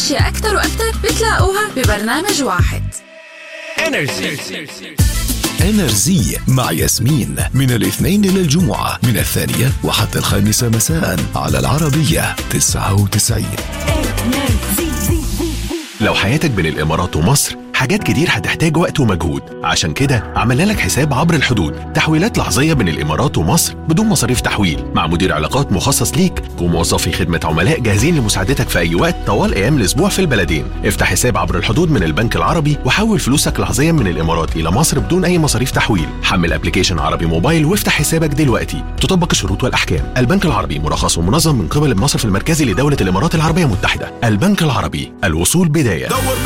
وأشياء أكتر وأكتر بتلاقوها ببرنامج واحد انرجي انرزي مع ياسمين من الاثنين إلى الجمعة من الثانية وحتى الخامسة مساء على العربية 99 لو حياتك بين الإمارات ومصر حاجات كتير هتحتاج وقت ومجهود عشان كده عملنا لك حساب عبر الحدود تحويلات لحظية بين الإمارات ومصر بدون مصاريف تحويل مع مدير علاقات مخصص ليك وموظفي خدمة عملاء جاهزين لمساعدتك في أي وقت طوال أيام الأسبوع في البلدين افتح حساب عبر الحدود من البنك العربي وحول فلوسك لحظيا من الإمارات إلى مصر بدون أي مصاريف تحويل حمل ابلكيشن عربي موبايل وافتح حسابك دلوقتي تطبق الشروط والأحكام البنك العربي مرخص ومنظم من قبل المصرف المركزي لدولة الإمارات العربية المتحدة البنك العربي الوصول بداية دور